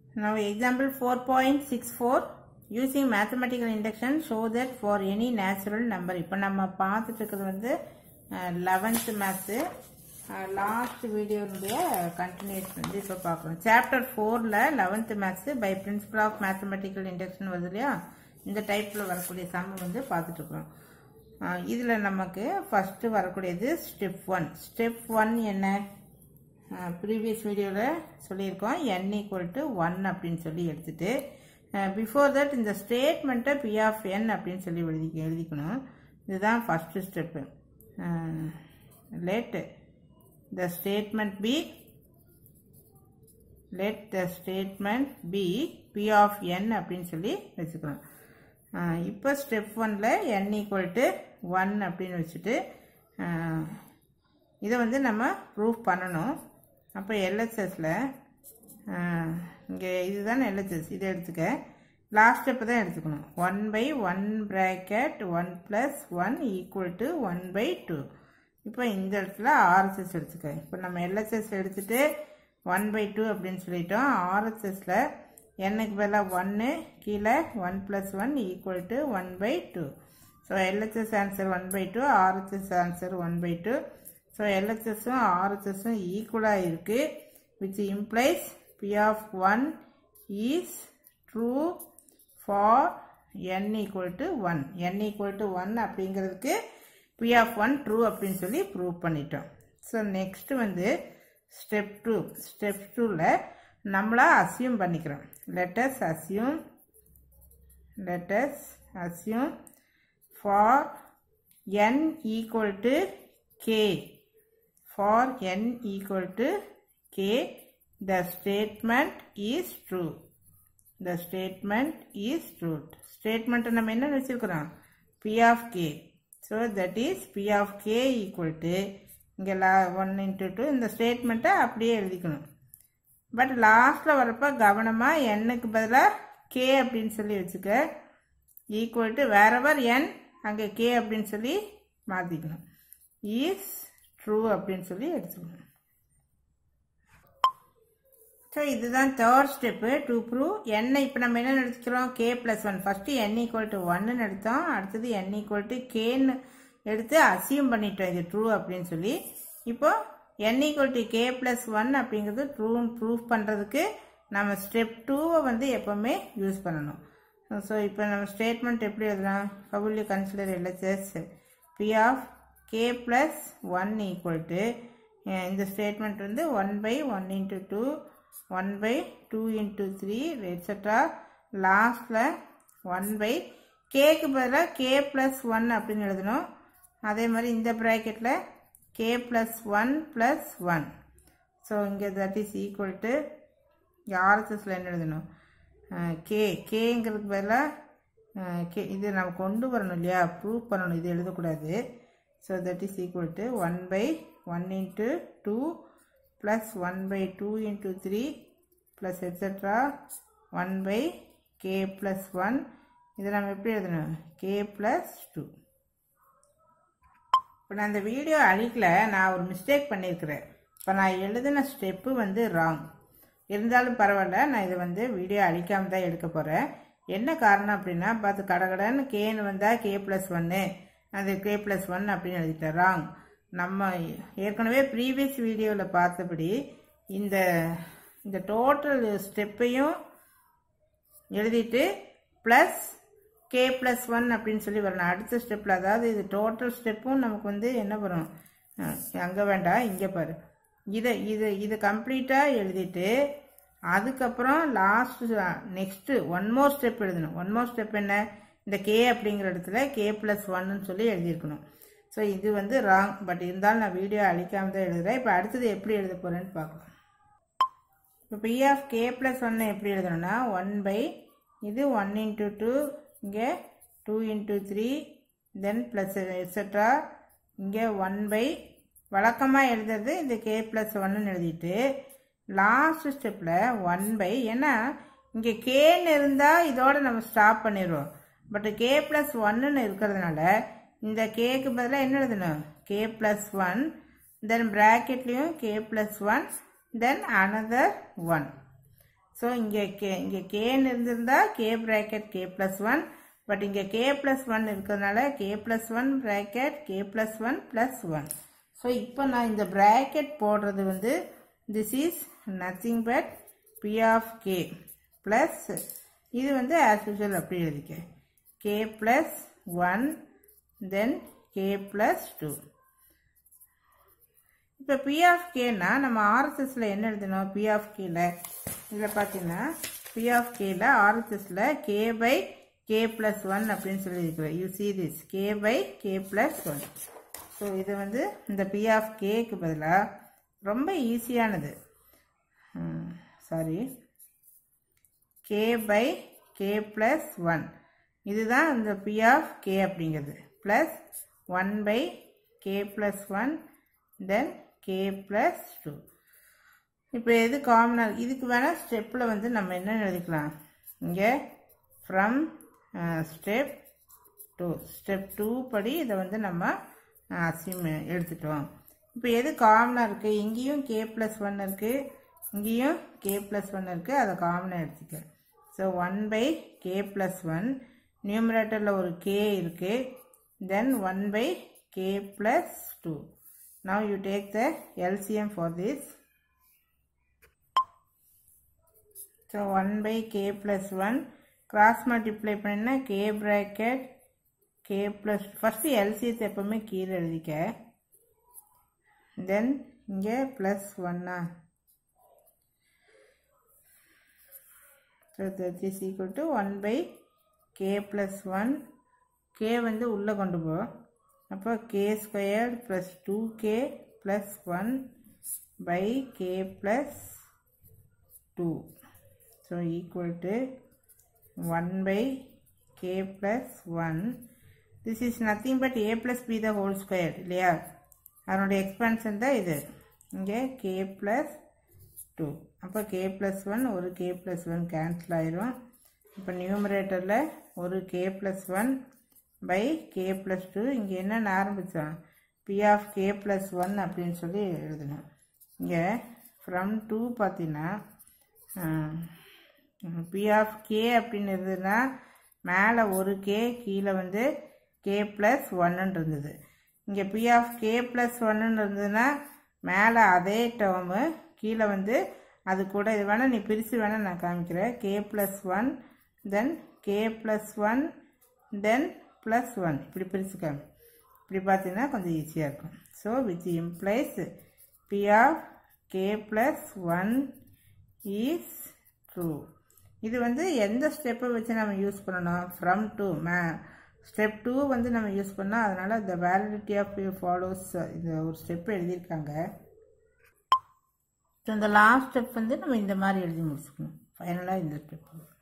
Now example 4.64 using mathematical induction show that for any natural number இப்போ நம்ம பார்த்துட்டு இருக்கிறது வந்து லெவன்த் மேத்ஸு லாஸ்ட் வீடியோனுடைய கண்டினியூஷன் வந்து இப்போ பார்க்குறோம் சாப்டர் ஃபோரில் eleventh maths by principle of mathematical induction வருது இல்லையா இந்த டைப்பில் வரக்கூடிய சம் வந்து பார்த்துட்டு இருக்கிறோம் இதில் நமக்கு ஃபஸ்ட்டு வரக்கூடியது ஸ்டெப் ஒன் ஸ்டெப் ஒன் என்ன ப்ரீவியஸ் வீடியோவில் சொல்லியிருக்கோம் என் ஈக்குவல் டு ஒன் அப்படின்னு சொல்லி எடுத்துட்டு பிஃபோர் தட் இந்த ஸ்டேட்மெண்ட்டை பி ஆஃப் என் அப்படின்னு சொல்லி எழுதி எழுதிக்கணும் இதுதான் first step let the statement P let the statement P P of n அப்படின்னு சொல்லி வச்சுக்கணும் இப்போ ஸ்டெப் ஒனில் என் ஈக்குவல் டு ஒன் அப்படின்னு வச்சுட்டு இதை வந்து நம்ம ப்ரூஃப் பண்ணணும் அப்போ எல்ஹெச்எஸில் இங்கே இதுதான் எல்ஹெச்எஸ் இதை எடுத்துக்க லாஸ்ட் ஸ்டெப்பு தான் எடுத்துக்கணும் one by one bracket one plus one equal to one by two இப்போ இந்த இடத்துல ஆர்எஸ்எஸ் எடுத்துக்க இப்போ நம்ம எல்ஹெச்எஸ் எடுத்துட்டு ஒன் பை டூ அப்படின்னு சொல்லிட்டோம் ஆர்எஸ்எஸில் என்னுக்கு பதிலாக ஒன்று கீழே one plus one equal to one by two so LHS answer one by two RHS answer one by two so எல்ஹெச்எஸும் ஆர்ஹெச்எஸும் ஈக்குவலாக இருக்குது which implies P of one is true for n equal to one n equal to one அப்படிங்கிறதுக்கு P of one true அப்படின்னு சொல்லி prove பண்ணிட்டோம் so next வந்து step two step டூவில் நம்மளா அசியூம் பண்ணிக்கிறோம் let's assume let's assume for n equal to K for n equal to k the statement is true the statement is true statement நம்ம என்ன வச்சிருக்கிறோம் p of k so that is p of k equal to இங்கே லா one into two இந்த ஸ்டேட்மெண்ட்டை அப்படியே எழுதிக்கணும் but லாஸ்ட்டில் வரப்போ கவனமாக எண்ணுக்கு பதிலாக கே அப்படின்னு சொல்லி வச்சுக்க ஈக்குவல் டு வேறவர் என் அங்கே கே அப்படின்னு சொல்லி மாற்றிக்கணும் ஈஸ் ட்ரூ அப்படின்னு சொல்லி எடுத்துக்கணும் ஸோ இதுதான் தேர்ட் ஸ்டெப்பு டு ப்ரூவ் என்ன இப்போ நம்ம என்ன எடுத்துக்கிறோம் K plus one first n equal to ஒன்னு எடுத்தோம் அடுத்தது என் ஈக்குவல் டு கேன்னு எடுத்து அசியூம் பண்ணிட்டோம் இது ட்ரூ அப்படின்னு சொல்லி இப்போ n equal to K plus one அப்படிங்கிறது ட்ரூன்னு ப்ரூவ் பண்ணுறதுக்கு நம்ம ஸ்டெப் டூவை வந்து எப்போவுமே யூஸ் பண்ணணும் ஸோ இப்போ நம்ம ஸ்டேட்மெண்ட் எப்படி எழுதலாம் how you consider LHS P of K plus one equal to இந்த ஸ்டேட்மெண்ட் வந்து one by one into two one by two into three etcetera லாஸ்டில் ஒன் பை கேக்கு பதிலாக கே ப்ளஸ் ஒன் அப்படின்னு எழுதணும் அதே மாதிரி இந்த ப்ராக்கெட்டில் K plus one plus one so இங்கே தட் இஸ் ஈக்குவல் டு இங்கே ஆர்எஸ்எஸில் என்ன எழுதணும் கே கேங்கிறதுக்கு பதிலாக கே இது நம்ம கொண்டு வரணும் இல்லையா ப்ரூவ் பண்ணணும் இது எழுதக்கூடாது so that is equal to 1 by 1 into 2 plus 1 by 2 into 3 plus etc 1 by k plus 1 இதை நம்ம எப்படி எழுதணும் k plus 2 இப்போ நான் இந்த வீடியோ அழிக்கல நான் ஒரு மிஸ்டேக் பண்ணியிருக்கிறேன் இப்போ நான் எழுதின ஸ்டெப்பு வந்து ராங் இருந்தாலும் பரவாயில்ல நான் இதை வந்து வீடியோ அழிக்காமல் தான் எடுக்க போகிறேன் என்ன காரணம் அப்படின்னா பார்த்து கடகடன்னு கேன்னு வந்தால் கே ப்ளஸ் ஒன்று அது கே ப்ளஸ் ஒன் அப்படின்னு எழுதிட்டேன் ராங் நம்ம ஏற்கனவே ப்ரீவியஸ் வீடியோவில் பார்த்தபடி இந்த இந்த டோட்டல் ஸ்டெப்பையும் எழுதிட்டு ப்ளஸ் கே ப்ளஸ் ஒன் அப்படின்னு சொல்லி வரணும் அடுத்த ஸ்டெப்பில் அதாவது இது டோட்டல் ஸ்டெப்பும் நமக்கு வந்து என்ன வரும் அங்கே வேண்டாம் இங்கே பாரு இதை இது இது கம்ப்ளீட்டாக எழுதிட்டு அதுக்கப்புறம் last next one more step எழுதணும் ஒன் மோர் ஸ்டெப் என்ன இந்த கே அப்படிங்கிற இடத்துல கே ப்ளஸ் ஒன்னு சொல்லி எழுதியிருக்கணும் ஸோ இது வந்து ராங் பட் இருந்தாலும் நான் வீடியோ அழிக்காம தான் எழுதுகிறேன் இப்போ அடுத்தது எப்படி எழுத போகிறேன்னு பார்க்கலாம் இப்போ பி ஆஃப் கே ப்ளஸ் ஒன்று எப்படி எழுதணும்னா ஒன் பை இது ஒன் இன்ட்டு டூ இங்கே two into three then plus etcetera இங்கே ஒன் பை வழக்கமாக எழுதுறது இந்த கே ப்ளஸ் ஒன்னுன்னு எழுதிட்டு லாஸ்ட் ஸ்டெப்பில் ஒன் பை ஏன்னா இங்கே கேன்னு இருந்தால் இதோட நம்ம ஸ்டாப் பண்ணிடுவோம் பட் கே ப்ளஸ் ஒன்னு இருக்கிறதுனால இந்த கேக்கு பதிலாக என்ன எழுதணும் கே ப்ளஸ் ஒன் தென் ப்ராக்கெட்லேயும் K plus one then another one so இங்கே கே இங்கே கேன்னு இருந்திருந்தா K bracket K plus one but இங்கே கே ப்ளஸ் ஒன் இருக்கிறதுனால K plus one bracket K plus one plus one so இப்போ நான் இந்த ப்ராக்கெட் போடுறது வந்து this is nothing but P of K plus இது வந்து ஆஸ் யூஷுவல் அப்படி எழுதிக்க K plus one then K plus two இப்போ பி ஆஃப் கேனா நம்ம ஆர்எஸ்எஸில் என்ன எழுதணும் பி ஆஃப் கேல இதில் பார்த்தீங்கன்னா பி ஆஃப் கேல ஆர்எஸ்எஸில் K by K plus one அப்படின்னு சொல்லியிருக்கிறேன் you see this K by K plus one so இது வந்து இந்த பி ஆஃப் கேக்கு பதிலாக ரொம்ப ஈஸியானது sorry K by K plus one இதுதான் இந்த பி ஆஃப் கே அப்படிங்கிறது plus one by K plus one then K plus two இப்போ எது காமனாக இதுக்கு வேணால் ஸ்டெப்பில் வந்து நம்ம என்ன எழுதிக்கலாம் இங்கே from step two step two படி இதை வந்து நம்ம அசிம் எடுத்துட்டோம் இப்போ எது காமனாக இருக்குது இங்கேயும் கே ப்ளஸ் ஒன் இருக்குது இங்கேயும் கே ப்ளஸ் ஒன் இருக்குது அதை காமனாக எடுத்துக்க so one by K plus one நியூமரேட்டரில் ஒரு கே இருக்குது then one by K plus two now you take the LCM for this so one by K plus one cross multiply பண்ணினா K bracket K plus first எல்சிஎத்தை எப்போவுமே கீழே எழுதிக்க then இங்கே plus ஒன்னா so that is equal to one by K plus one K வந்து உள்ளே கொண்டு போ அப்போ K squared plus two K plus one by K plus two so equal to one by K plus one this is nothing but A plus B the whole square இல்லையா அதனுடைய expansion தான் இது இங்கே கே ப்ளஸ் டூ அப்போ K plus one ஒரு K plus one cancel ஆயிரும் இப்போ நியூமரேட்டரில் ஒரு K plus one by K plus two இங்கே என்னென்ன ஆரம்பித்தோம் P of K plus one அப்படின்னு சொல்லி எழுதணும் இங்கே ஃப்ரம் டூ பார்த்தீங்கன்னா பி ஆஃப் கே அப்படின்னு இருந்ததுன்னா மேலே ஒரு கே கீழே வந்து கே ப்ளஸ் ஒன்னுன்னு இருந்தது இங்கே பி ஆஃப் கே ப்ளஸ் ஒன்னுன்னு இருந்ததுன்னா மேலே அதே டேர்மு கீழே வந்து அது கூட இது வேணால் நீ பிரித்து வேணால் நான் காமிக்கிறேன் K plus one then K plus one then plus one இப்படி பிரிச்சுக்க இப்படி பார்த்தீங்கன்னா கொஞ்சம் ஈஸியாக இருக்கும் so which implies P of K plus one is true இது வந்து எந்த ஸ்டெப்பை வச்சு நம்ம யூஸ் பண்ணணும் from to may step two வந்து நம்ம யூஸ் பண்ணால் அதனால் த வேலிடிட்டி ஆஃப் ஃபாலோஸ் இந்த ஒரு ஸ்டெப் எழுதியிருக்காங்க ஸோ இந்த லாஸ்ட் ஸ்டெப் வந்து நம்ம இந்த மாதிரி எழுதி முடிச்சுக்கணும் ஃபைனலாக இந்த ஸ்டெப்